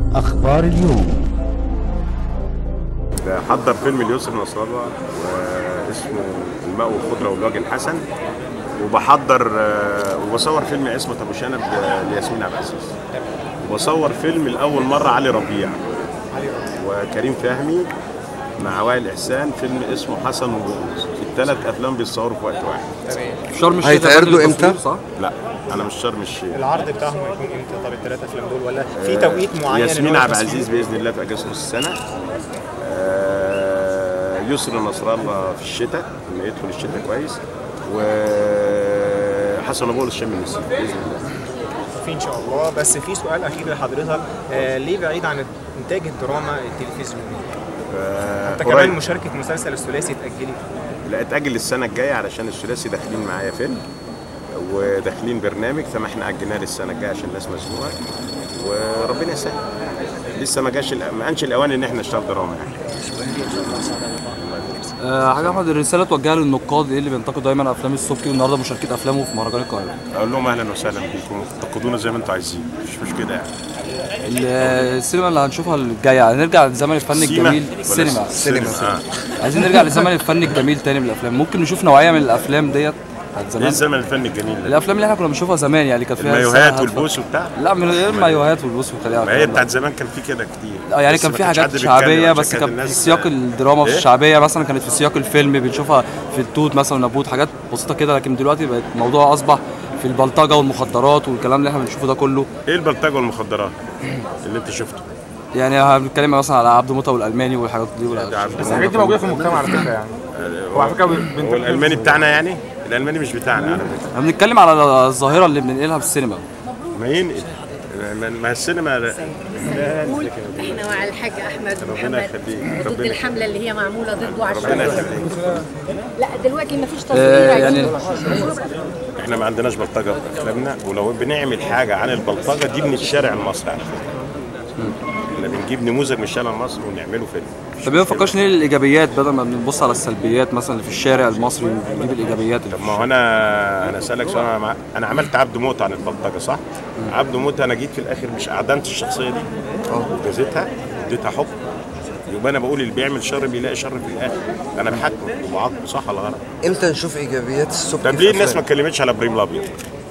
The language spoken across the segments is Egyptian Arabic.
أخبار اليوم حضر فيلم اليسر نصر الله واسمه الماء والخضره والوجه الحسن وبحضر آه، وبصور فيلم اسمه ابو شنب آه، لياسمين عبد العزيز وبصور فيلم لاول مره علي ربيع وكريم فهمي مع وائل احسان فيلم اسمه حسن وبؤوس الثلاث افلام بيتصوروا في وقت واحد شرم الشيخ هيتعرضوا بدل امتى؟ التصوير، صح؟ لا انا مش شرم الشيخ العرض بتاعهم هيكون امتى طب الثلاث افلام دول ولا في توقيت معين إن ياسمين هو عبد يكون العزيز باذن الله في اجازه نص السنه آه، يسر نصر الله في الشتاء لما يدخل الشتاء كويس وحسن ابو الشام النسيم باذن الله في ان شاء الله بس في سؤال اخير لحضرتك آه ليه بعيد عن انتاج الدراما التلفزيونيه آه، انت قريب. كمان مشاركه مسلسل الثلاثي اتاجلت لا اتاجل السنه الجايه علشان الثلاثي داخلين معايا فيلم وداخلين برنامج فما احنا اجلناه للسنه الجايه عشان الناس مزنوقه وربنا يسهل لسه ما جاش الأ- ما انش الاوان ان احنا نشتغل دراما يعني آه حاجه احمد الرساله توجهها للنقاد ايه اللي بينتقدوا دايما افلام السبكي والنهارده مشاركه افلامه في مهرجان القاهره اقول لهم اهلا وسهلا بيكم تقودونا زي ما انتم عايزين مش مشكله يعني ال- السينما اللي هنشوفها الجايه هنرجع لزمن الفن سيما الجميل ولا السينما السينما آه. عايزين نرجع لزمن الفن الجميل تاني من الافلام ممكن نشوف نوعيه من الافلام ديت بتاعت ايه زمان الزمن الفني الجميل ده الافلام اللي احنا كنا بنشوفها زمان يعني كانت فيها المايوهات رسالة هادفة. والبوس وبتاع لا من غير مايوهات والبوس والخليعه ما هي بتاعت زمان كان في كده كتير اه يعني بس كان ما في كانش حاجات حد بيتكلم شعبيه عشان بس كانت كان في الناس- سياق الدراما في إيه؟ الشعبيه مثلا كانت في سياق الفيلم بنشوفها في التوت مثلا نبوت حاجات بسيطه كده لكن دلوقتي بقت الموضوع اصبح في البلطجه والمخدرات والكلام اللي احنا بنشوفه ده كله ايه البلطجه والمخدرات اللي انت شفته يعني هنتكلم مثلا على عبد موته والالماني والحاجات دي والحاجات بس الحاجات دي موجوده في المجتمع على فكره يعني هو على فكره هو بنت الالماني بتاعنا يعني الالماني مش بتاعنا على فكره احنا بنتكلم على الظاهره اللي بننقلها في السينما ما ينقل ما- ما السينما نقول احنا مع الحاج احمد ربنا محمد يخليك، ضد ربنا الحمله اللي هي معموله ضده عشان ربنا يخليك لا دلوقتي ما فيش آه، تصوير يعني احنا ما عندناش بلطجه في افلامنا ولو بنعمل حاجه عن البلطجه دي من الشارع المصري على فكره احنا بنجيب نموذج من الشارع المصري ونعمله فيلم طب ما بنفكرش ننقل الايجابيات بدل ما بنبص على السلبيات مثلا اللي في الشارع المصري ونجيب الايجابيات اللي طب في ما هو انا انا اسالك سؤال انا, مع... انا عملت عبد موت عن البلطجه صح؟ عبد موت انا جيت في الاخر مش اعدمت الشخصيه دي وجازيتها اديتها حكم يبقى انا بقول اللي بيعمل شر بيلاقي شر في الاخر انا بحكم وبعاقبه صح ولا غلط؟ امتى نشوف ايجابيات السبكي طب في ليه الناس ما أفلام؟ اتكلمتش على ابراهيم الابيض؟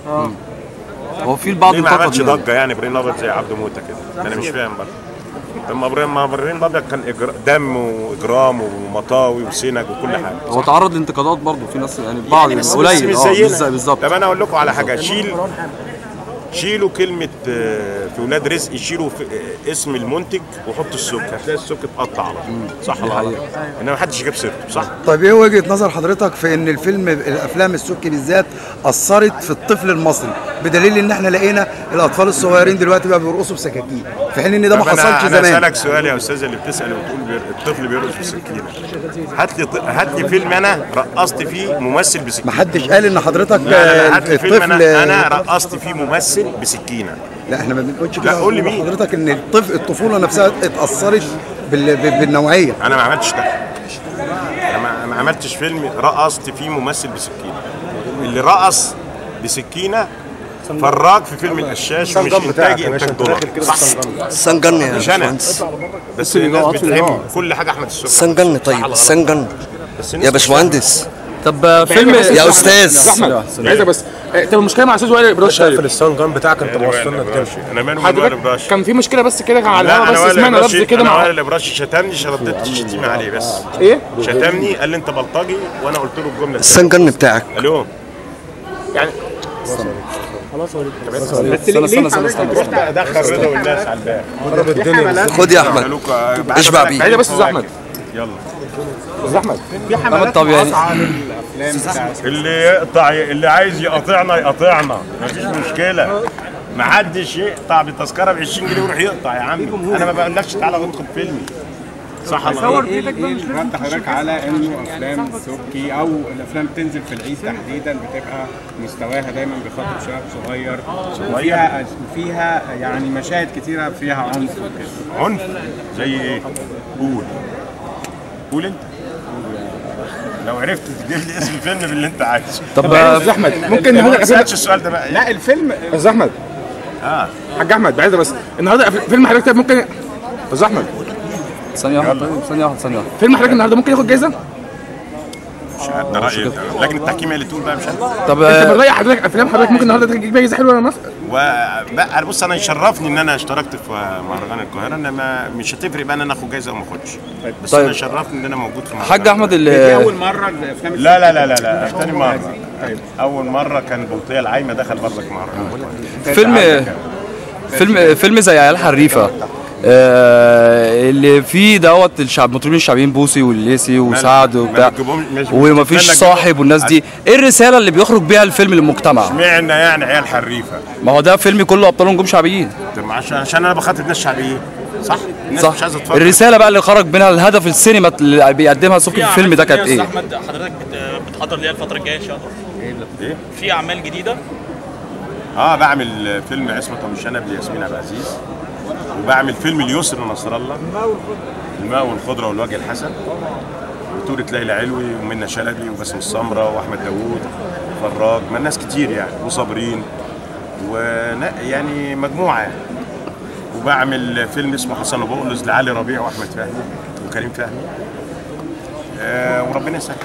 هو في البعض ليه ما انتقد عملش منه. ضجه يعني ابراهيم الابيض زي عبد موته كده؟ انا مش فاهم برضه طب ما ابراهيم ما ابراهيم الابيض كان إجر... دم واجرام ومطاوي وسنج وكل حاجه هو تعرض لانتقادات برضه في ناس يعني بعض بس قليل مش اه زينا. مش زي بالظبط طب انا اقول لكم على حاجه شيل شيلوا كلمة آه، في ولاد رزق شيلوا في آه، اسم المنتج وحطوا السك هتلاقي السك اتقطع على طول صح ولا غلط؟ انما محدش جاب سيرته صح؟ طيب ايه وجهه نظر حضرتك في ان الفيلم الافلام السبكي بالذات اثرت في الطفل المصري بدليل ان احنا لقينا الاطفال الصغيرين دلوقتي بقى بيرقصوا بسكاكين في حين ان ده ما طب أنا- حصلش انا زمان اسالك سؤال يا استاذه اللي بتسال وتقول بير... الطفل بيرقص بسكينه هات لي ط- هات لي فيلم انا رقصت فيه ممثل بسكينه ما حدش قال ان حضرتك لا لا لا هات لي فيلم الطفل انا انا رقصت فيه ممثل بسكينه لا احنا ما بنقولش لا، كده قول لي بنقول مين. حضرتك ان الطفل الطفوله نفسها اتاثرت بال... بال- بالنوعيه انا ما عملتش ده انا ما- ما عملتش فيلم رقصت فيه ممثل بسكينه اللي رقص بسكينه فراج في فيلم القشاش مش انتاجي انتاج دولار صح سنجن يا مش انا باشمهندس بس الناس بتهم كل حاجه احمد السقا سنجن طيب سنجن بس الناس يا باشمهندس طب فيلم يا استاذ احمد عايزك بس آه، طب المشكله مع استاذ وائل ابراش في السان بتاعك انت موصلنا كده انا مالي من وائل حضرتك ابراش كان في مشكله بس كده كان على لا الهوا انا بس وائل سمعنا لفظ الابراش كده انا مع وائل الابراش شتمني رديت الشتيمه عليه بس ايه شتمني قال لي انت بلطجي وانا قلت له الجمله التانية. السنجن بتاعك الو يعني استنى استنى استنى استنى روح بقى دخل رضا والناس على الباب خد يا احمد قالوا لكم- آه، اشبع بعد بيه. ما عايزة بس يا أحمد. يلا استاذ احمد احمد طب يعني اللي يقطع اللي عايز يقاطعنا يقاطعنا مفيش مشكله ما حدش يقطع بالتذكره ب 20 جنيه ويروح يقطع يا عم انا ما بقولكش تعالى ادخل فيلمي صح ولا غلط؟ ايه ايه رد حضرتك على انه افلام سبكي او الافلام بتنزل في العيد تحديدا بتبقى مستواها دايما بيخاطب شباب صغير وفيها فيها يعني مشاهد كتيره فيها عنف وكده عنف زي ايه؟ قول قول انت لو عرفت تجيب لي اسم الفيلم باللي انت عايزه طب استاذ احمد ممكن ما نقول تسالش السؤال ده بقى لا الفيلم استاذ احمد اه حاج احمد بعد بس النهارده فيلم حضرتك ممكن استاذ احمد ثانيه واحده طيب، ثانيه واحده ثانيه واحده فيلم حضرتك النهارده ممكن ياخد جايزه مش عارف ده رايي لجنه التحكيم هي اللي تقول بقى مش انا طب انت آه، من راي حضرتك افلام حضرتك ممكن النهارده تجيب جايزه حلوه ولا مصر وبقى بص انا يشرفني ان انا اشتركت في مهرجان القاهره انما مش هتفرق بقى ان انا اخد جايزه او ما اخدش بس طيب. انا يشرفني ان انا موجود في مهرجان حاج احمد دي اللي اول مره الافلام لا لا لا لا لا تاني مره اول مره كان بلطيه العايمه دخل برضك مهرجان القاهرة. فيلم فيلم فيلم زي عيال حريفه آه اللي فيه دوت الشعب المطربين الشعبيين بوسي والليسي وسعد ما وبتاع تجيبهم- مش- مش ومفيش بتتفلج صاحب والناس دي ايه الرساله اللي بيخرج بيها الفيلم للمجتمع اشمعنى يعني عيال حريفه ما هو ده فيلم كله ابطاله نجوم شعبيين طب عشان عشان انا بخاطب ناس شعبيين صح الناس صح مش عايزه تتفرج الرساله بقى اللي خرج منها الهدف السينما اللي بيقدمها سوق الفيلم ده كانت ايه احمد حضرتك بت- بتحضر ليها الفتره الجايه ان شاء الله ايه في اعمال جديده اه بعمل فيلم اسمه ابو شنب لياسمين عبد العزيز وبعمل فيلم اليسر لنصر الله الماء والخضره والوجه الحسن بطولة ليلى علوي ومنى شلبي وباسم السمره واحمد داوود فراج ما ناس كتير يعني وصابرين و يعني مجموعه يعني وبعمل فيلم اسمه حسن وبقلز لعلي ربيع واحمد فهمي وكريم فهمي آه وربنا يسهل